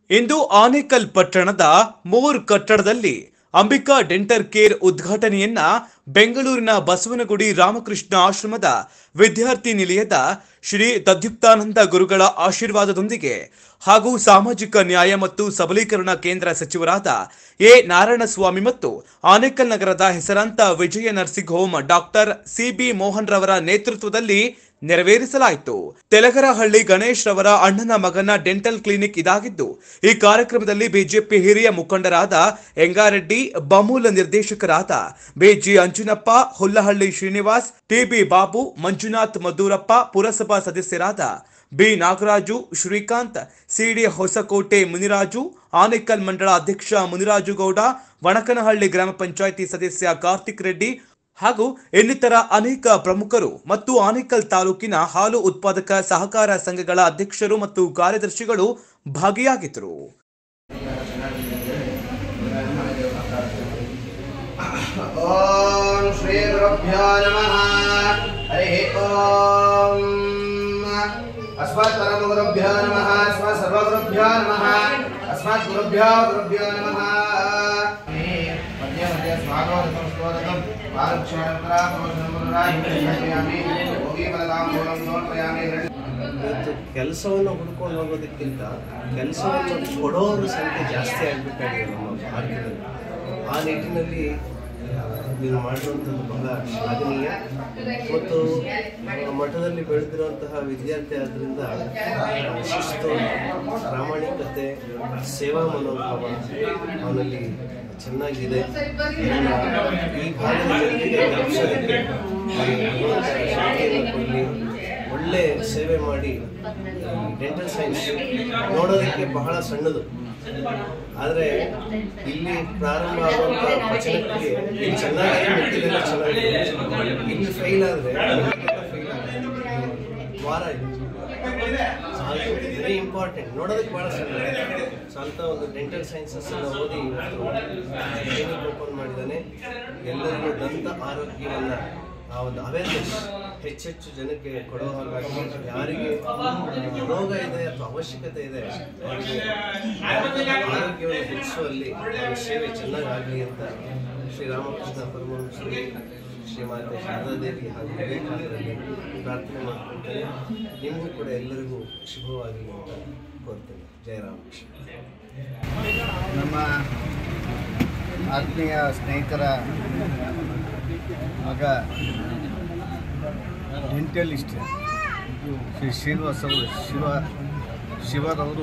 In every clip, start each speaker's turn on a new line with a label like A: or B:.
A: ಇಂದು ಆನೇಕಲ್ ಪಟ್ಟಣದ ಮೂರ್ ಕಟ್ಟಡದಲ್ಲಿ ಅಂಬಿಕಾ ಡೆಂಟಲ್ ಕೇರ್ ಉದ್ಘಾಟನೆಯನ್ನ ಬೆಂಗಳೂರಿನ ಬಸವನಗುಡಿ ರಾಮಕೃಷ್ಣ ಆಶ್ರಮದ ವಿದ್ಯಾರ್ಥಿ ನಿಲಯದ ಶ್ರೀ ತದ್ಯುಕ್ತಾನಂದ ಗುರುಗಳ ಆಶೀರ್ವಾದದೊಂದಿಗೆ ಹಾಗೂ ಸಾಮಾಜಿಕ ನ್ಯಾಯ ಮತ್ತು ಸಬಲೀಕರಣ ಕೇಂದ್ರ ಸಚಿವರಾದ ಎ ನಾರಾಯಣಸ್ವಾಮಿ ಮತ್ತು ಆನೇಕಲ್ ನಗರದ ಹೆಸರಾಂತ Vijaya nursing home doctor C B Mohan ರವರ ನೇತೃತ್ವದಲ್ಲಿ ನೆರವೇರಿಸಲಾಯಿತು ತೆಲಗರಹಳ್ಳಿ ಗಣೇಶ್ ರವರ ಅಣ್ಣನ ಮಗನ ಡೆಂಟಲ್ ಕ್ಲಿನಿಕ್ ಇದಾಗಿದ್ದು ಈ ಕಾರ್ಯಕ್ರಮದಲ್ಲಿ ಬಿಜೆಪಿ ಹಿರಿಯ ಮುಖಂಡರಾದ ಎಂಗಾರೆಡ್ಡಿ ಬಮೂಲ ನಿರ್ದೇಶಕರಾದ ಬಿಜಿ ಅಂಜನಪ್ಪ ಹುಲ್ಲಹಳ್ಳಿ ಶ್ರೀನಿವಾಸ್ ಟಿಬಿ ಬಾಬು ಮಂಜುನಾಥ್ ಮಧುರಪ್ಪ ಪುರಸಭಾ ಸದಸ್ಯರಾದ ಬಿ ನಾಗರಾಜು ಶ್ರೀಕಾಂತ್ ಸಿಡಿ ಹೊಸಕೋಟೆ ಮುನಿರಾಜು ಆನೇಕಲ್ ಮಂಡಳ ಅಧ್ಯಕ್ಷ ಮುನಿರಾಜು ಗೌಡ ವಣಕನಹಳ್ಳಿ ಗ್ರಾಮ ಪಂಚಾಯಿತಿ ಸದಸ್ಯ ಕಾರ್ತಿಕ್ ರೆಡ್ಡಿ ಹಾಗೂ ಇನ್ನಿತರ ಅನೇಕ ಪ್ರಮುಖರು ಮತ್ತು ಆನೇಕಲ್ ತಾಲೂಕಿನ ಹಾಲು ಉತ್ಪಾದಕ ಸಹಕಾರ ಸಂಘಗಳ ಅಧ್ಯಕ್ಷರು ಮತ್ತು ಕಾರ್ಯದರ್ಶಿಗಳು ಭಾಗಿಯಾಗಿದ್ದರು
B: ॐ श्रीगुरुभ्यो नमः हरिः ॐ अस्मत् परमगुरुभ्यो नमः अस्मत् सर्वगुरुभ्यो नमः अस्मत् गुरुभ्यो गुरुभ्यो नमः मध्ये मध्ये स्वागतं स्तोत्रं बालक्षणन्तरामि योगीफलतां मूलं समर्पयामि
C: ಇವತ್ತು ಕೆಲಸವನ್ನು ಹುಡ್ಕೊಂಡು ಹೋಗೋದಕ್ಕಿಂತ ಕೆಲಸವನ್ನು ಕೊಡೋರ ಸಂಖ್ಯೆ ಜಾಸ್ತಿ ಆಗಿಬಿಟ್ಟಾಗಿದೆ ನಮ್ಮ ಭಾರತದಲ್ಲಿ ಆ ನಿಟ್ಟಿನಲ್ಲಿ ಆ, ನೀವು ಮಾಡಿರುವಂಥದ್ದು ಬಹಳ ಶ್ಲಾಘನೀಯ ಮತ್ತು ಆ, ಮಠದಲ್ಲಿ ಬೆಳೆದಿರುವಂತಹ ವಿದ್ಯಾರ್ಥಿ ಆದ್ದರಿಂದ ಶಿಸ್ತು ಪ್ರಾಮಾಣಿಕತೆ ಸೇವಾ ಮನೋಭಾವ ಅವನಲ್ಲಿ ಚೆನ್ನಾಗಿದೆ ಈ ಭಾಗದ ಜನರಿಗೆ ಕೆಲಸಕ್ಕೆ ಶಕ್ತಿಯನ್ನು ಕೊಡಲಿ ಒಳ್ಳೆ ಸೇವೆ ಮಾಡಿ ಡೆಂಟಲ್ ಸೈನ್ಸ್ ನೋಡೋದಕ್ಕೆ ಬಹಳ ಸಣ್ಣದು ಆದರೆ ಇಲ್ಲಿ ಪ್ರಾರಂಭ ಆಗುವಂಥ ವಚನಕ್ಕೆ ಇಲ್ಲಿ ಚೆನ್ನಾಗಿ ಮೆಟ್ಟಿಲೆಲ್ಲ ಚೆನ್ನಾಗಿದೆ ಇಲ್ಲಿ ಫೈಲ್ ಆದರೆ ಫೈಲ್ ಆಗುತ್ತೆ ವಾರ ಇದೆ ವೆರಿ ಇಂಪಾರ್ಟೆಂಟ್ ನೋಡೋದಕ್ಕೆ ಭಾಳ ಸಣ್ಣ ಸೊ ಅಂತ ಒಂದು ಡೆಂಟಲ್ ಸೈನ್ಸಸ್ ಅನ್ನು ಓದಿ ಇವತ್ತು ಕ್ಲಿನಿಕ್ ಓಪನ್ ಮಾಡಿದ್ದಾನೆ ಎಲ್ಲರಿಗೂ ದಂತ ಆರೋಗ್ಯವನ್ನು ಆ ಒಂದು ಅವೇರ್ನೆಸ್ ಹೆಚ್ಚೆಚ್ಚು ಜನಕ್ಕೆ ಕೊಡೋ ಹಾಗಾಗಿ ಯಾರಿಗೆ ರೋಗ ಇದೆ ಅಥವಾ ಅವಶ್ಯಕತೆ ಇದೆ ಅವರಿಗೆ ಆರೋಗ್ಯವನ್ನು ಹೆಚ್ಚಿಸುವಲ್ಲಿ ಅವರ ಸೇವೆ ಚೆನ್ನಾಗಾಗಲಿ ಅಂತ ಶ್ರೀರಾಮಕೃಷ್ಣ ಪರಮಹಂಸರು ಶ್ರೀಮಾತೆ ಶಾರದಾದೇವಿ ಹಾಗೂ ವಿವೇಕಾನಂದರಲ್ಲಿ ಪ್ರಾರ್ಥನೆ ಮಾಡ್ಕೊಳ್ತೇನೆ ನಿಮಗೂ ಕೂಡ ಎಲ್ಲರಿಗೂ ಶುಭವಾಗಲಿ ಅಂತ ಕೋರ್ತೇನೆ ಜಯರಾಮಕೃಷ್ಣ
D: ನಮ್ಮ ಆತ್ಮೀಯ ಸ್ನೇಹಿತರ ಮಗ ಡೆಂಟಲಿಸ್ಟ್ ಶ್ರೀ ಶ್ರೀನಿವಾಸ್ ಅವರು ಶಿವ ಶಿವರವರು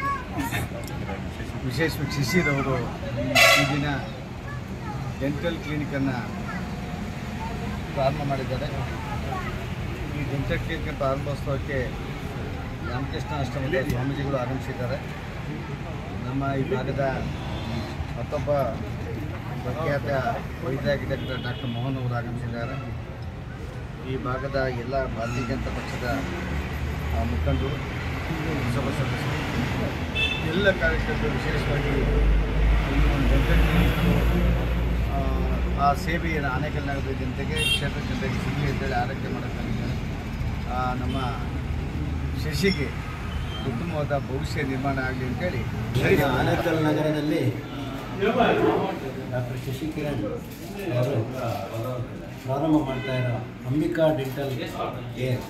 D: ವಿಶೇಷ ಶಿಶಿರವರು ಈ ದಿನ ಡೆಂಟಲ್ ಕ್ಲಿನಿಕನ್ನು ಪ್ರಾರಂಭ ಮಾಡಿದ್ದಾರೆ ಈ ಡೆಂಟಲ್ ಕ್ಲಿನಿಕ್ ಪ್ರಾರಂಭೋತ್ಸವಕ್ಕೆ ರಾಮಕೃಷ್ಣ ಆಶ್ರಮದ ಸ್ವಾಮೀಜಿಗಳು ಆಗಮಿಸಿದ್ದಾರೆ ನಮ್ಮ ಈ ಭಾಗದ ಮತ್ತೊಬ್ಬ ಪ್ರಖ್ಯಾತ ವೈದ್ಯಾಗಿದ್ದ ಡಾಕ್ಟರ್ ಮೋಹನ್ ಅವರು ಆಗಮಿಸಿದ್ದಾರೆ ಈ ಭಾಗದ ಎಲ್ಲ ಭಾರತೀಯ ಜನತಾ ಪಕ್ಷದ ಆ, ಮುಖಂಡರು ಲೋಕಸಭಾ ಸದಸ್ಯರು ಎಲ್ಲ ಕಾರ್ಯಕರ್ತರು ವಿಶೇಷವಾಗಿ ಈ ಒಂದು ಡೆಂಟಲ್ ಕ್ಲಿನಿಕ್ಕು, ಆ, ಆ ಸೇವೆಯನ್ನು ಆನೇಕಲ್ ನಗರದ ಜನತೆಗೆ ಕ್ಷೇತ್ರ ಜನತೆಗೆ ಸಿಗಲಿ ಅಂತೇಳಿ ಆರೋಗ್ಯ ಮಾಡೋಕ್ಕಾಗಿದ್ದಾರೆ ನಮ್ಮ ಶಶಿಗೆ ಉತ್ತಮವಾದ ಭವಿಷ್ಯ ನಿರ್ಮಾಣ ಆಗಲಿ ಅಂತೇಳಿ
E: ಆನೇಕಲ್ ನಗರದಲ್ಲಿ ಡಾಕ್ಟರ್ ಶಶಿಕಿರಣ್ ಅವರು ಪ್ರಾರಂಭ ಮಾಡ್ತಾ ಇರೋ ಅಂಬಿಕಾ ಡೆಂಟಲ್ ಕೇರ್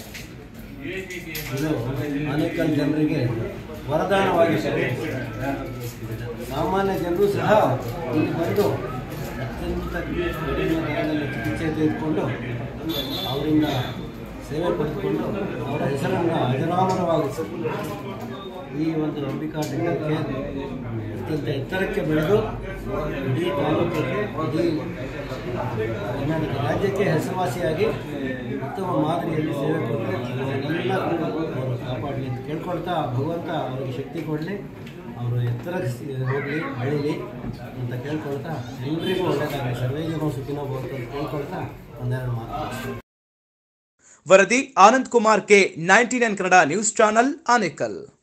E: ಇದು ಆನೇಕಲ್ ಜನರಿಗೆ ವರದಾನವಾಗಿದೆ ಸಾಮಾನ್ಯ ಜನರು ಸಹ ಇಲ್ಲಿ ಬಂದು ಅತ್ಯಂತ ಕಡಿಮೆ ದರದಲ್ಲಿ ಚಿಕಿತ್ಸೆ ತೆಗೆದುಕೊಂಡು ಅವರಿಂದ ಸೇವೆ ಪಡೆದುಕೊಂಡು ಅವರ ಹೆಸರನ್ನು ಅಜರಾಮರವಾಗಿಸಿ ಈ ಒಂದು ಅಂಬಿಕಾ ಡೆಂಟಲ್ ಕೇರ್ ಅತ್ಯಂತ ಎತ್ತರಕ್ಕೆ ಬೆಳೆದು ಇಡೀ ತಾಲೂಕಿಗೆ ಇಡೀ ಕರ್ನಾಟಕ ರಾಜ್ಯಕ್ಕೆ ಹೆಸರುವಾಸಿಯಾಗಿ ಉತ್ತಮ ಮಾದರಿಯಲ್ಲಿ ಸೇವೆ ಕೊಟ್ಟು ಎಲ್ಲ ಅವರು ಕಾಪಾಡಲಿ ಅಂತ ಕೇಳ್ಕೊಳ್ತಾ ಭಗವಂತ ಅವರಿಗೆ ಶಕ್ತಿ ಕೊಡಲಿ ಅವರು ಎತ್ತರಕ್ಕೆ ಸಿ- ಹೋಗಲಿ ಬೆಳೀಲಿ ಅಂತ ಕೇಳ್ಕೊಳ್ತಾ ಎಲ್ಲರಿಗೂ ಒಳ್ಳೆಯದಾಗಲಿ ಸರ್ವೇ ಜನ ಸುಖಿನೋ ಭವತು ಅಂತ ಕೇಳ್ಕೊಳ್ತಾ ಒಂದೆರಡು ಮಾತು
A: ವರದಿ Anand Kumar K ninety nine Kannada news channel Anekal